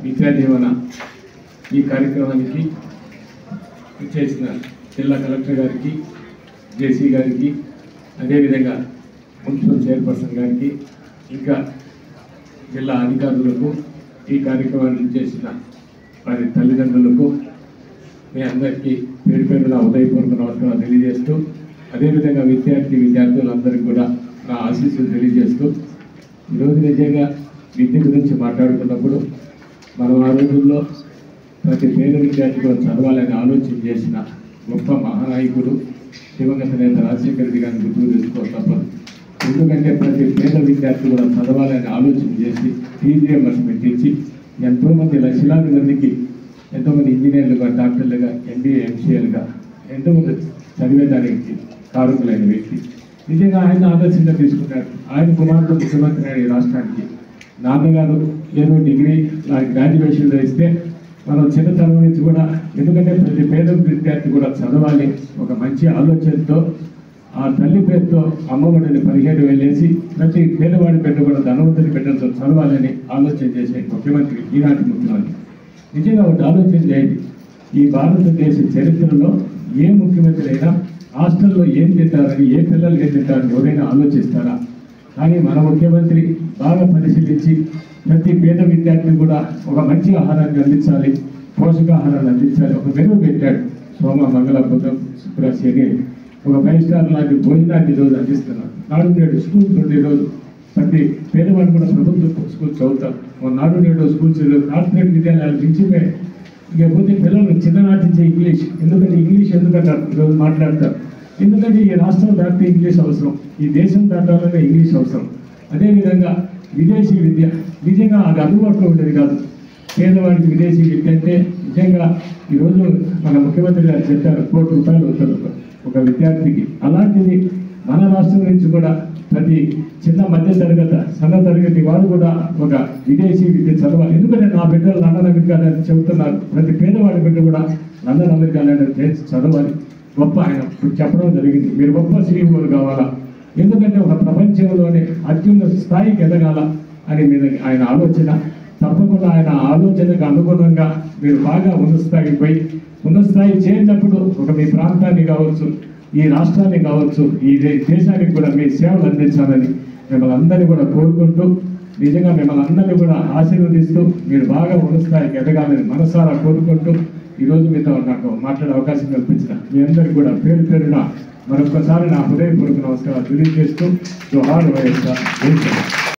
విద్యా దీవెన ఈ కార్యక్రమానికి చేసిన జిల్లా కలెక్టర్ గారికి జేసీ గారికి అదేవిధంగా మున్సిపల్ చైర్పర్సన్ గారికి ఇంకా జిల్లా అధికారులకు ఈ కార్యక్రమాన్ని చేసిన వారి తల్లిదండ్రులకు మీ అందరికీ పేరు పేరున ఉదయపూర్వక నమస్కారాలు తెలియజేస్తూ అదేవిధంగా విద్యార్థి విద్యార్థులందరికీ కూడా నా ఆశీస్సులు తెలియజేస్తూ ఈరోజు నిజంగా విద్య గురించి మాట్లాడుతున్నప్పుడు మనం ఆ రోజుల్లో ప్రతి పేద విద్యార్థి కూడా చదవాలని ఆలోచన చేసిన గొప్ప మహానాయకుడు దివంగత నేత రాజశేఖర రెడ్డి గారిని గుర్తు తెచ్చుకో తప్పదు ఎందుకంటే ప్రతి పేద విద్యార్థి కూడా చదవాలని ఆలోచన చేసి టీజీఎంఎస్ పెట్టించి ఎంతోమంది లక్షలాది మందికి ఎంతోమంది ఇంజనీర్లుగా డాక్టర్లుగా ఎంబీఏ ఎంసీఏలుగా ఎంతోమంది చదివేదానికి కారకులైన వ్యక్తి నిజంగా ఆయన ఆదర్శంగా తీసుకున్నాడు ఆయన కుమారుడు ముఖ్యమంత్రి అయ్యాడు ఈ రాష్ట్రానికి నాన్నగారు ఏదో డిగ్రీ గ్రాడ్యుయేషన్లో ఇస్తే మనం చిన్నతనం నుంచి కూడా ఎందుకంటే ప్రతి పేద విద్యార్థి కూడా చదవాలి ఒక మంచి ఆలోచనతో ఆ తల్లి పేరుతో అమ్మఒడిని పదిహేడు వేలేసి ప్రతి పేదవాడి బిడ్డ కూడా ధనవంతుడి బిడ్డలతో చదవాలని ఆలోచన చేసే ముఖ్యమంత్రి ఈనాటి ముఖ్యమంత్రి నిజంగా ఒకటి ఆలోచన చేయండి ఈ భారతదేశ చరిత్రలో ఏ ముఖ్యమంత్రి అయినా హాస్టల్లో ఏం తింటారని ఏ పిల్లలు ఏం తింటారని ఎవరైనా ఆలోచిస్తారా కానీ మన ముఖ్యమంత్రి బాగా పరిశీలించి ప్రతి పేద విద్యార్థిని కూడా ఒక మంచి ఆహారాన్ని అందించాలి పోషకాహారాన్ని అందించాలి ఒక మెరుగు పెట్టాడు సోమ మంగళ బుధం శుక్ర శని ఒక ఫైవ్ స్టార్ లాంటి భోజనాన్ని ఈరోజు అందిస్తున్నారు నాడు నేడు స్కూల్ నుండి ఈరోజు ప్రతి పేదవాడు కూడా ప్రభుత్వ స్కూల్ చదువుతారు ఓ నాడు నేడు స్కూల్స్ కార్పొరేట్ విద్యాలయాలు మించిపోయాయి ఇకపోతే పిల్లలు చిన్ననాటి నుంచి ఇంగ్లీష్ ఎందుకంటే ఇంగ్లీష్ ఎందుకంటారు ఈరోజు మాట్లాడతారు ఎందుకంటే ఈ రాష్ట్రం దాటితే ఇంగ్లీష్ అవసరం ఈ దేశం దాటాలనే ఇంగ్లీష్ అవసరం అదేవిధంగా విదేశీ విద్య నిజంగా అది అందుబాటులో ఉండేది కాదు పేదవాడికి విదేశీ విద్య అంటే నిజంగా ఈరోజు మన ముఖ్యమంత్రి గారు చెప్పారు కోటి రూపాయలు అవుతుంది ఒక- ఒక విద్యార్థికి అలాంటిది మన రాష్ట్రం నుంచి కూడా ప్రతి చిన్న మధ్య తరగతి సన్న తరగతి వారు కూడా ఒక విదేశీ విద్య చదవాలి ఎందుకంటే నా బిడ్డలు లండన్ అమెరికాలని చెబుతున్నారు ప్రతి పేదవాడి బిడ్డ కూడా లండన్ అమెరికాలని చేసి చదవాలి గొప్ప ఆయన చెప్పడం జరిగింది మీరు గొప్ప శ్రీములు కావాలా ఎందుకంటే ఒక ప్రపంచంలోనే అత్యున్నత స్థాయికి ఎదగాల అని మీరు ఆయన ఆలోచన తప్పకుండా ఆయన ఆలోచనకు అనుగుణంగా మీరు బాగా ఉన్నత స్థాయికి పోయి ఉన్నత స్థాయి చేరినప్పుడు ఒక మీ ప్రాంతాన్ని కావచ్చు ఈ రాష్ట్రాన్ని కావచ్చు ఈ దే- దేశానికి కూడా మీ సేవలు అందించాలని మిమ్మల్ని అందరినీ కూడా కోరుకుంటూ నిజంగా మిమ్మల్ని అందరినీ కూడా ఆశీర్వదిస్తూ మీరు బాగా ఉన్నత స్థాయికి ఎదగాలని మనసారా కోరుకుంటూ ఈరోజు మీతో నాకు మాట్లాడే అవకాశం కల్పించిన మీ అందరికీ కూడా పేరు పేరున మరొకసారి నా హృదయపూర్వక నమస్కారాలు తెలియజేస్తూ జోహార్ వైఎస్ఆర్ జై శ్రీరామ్.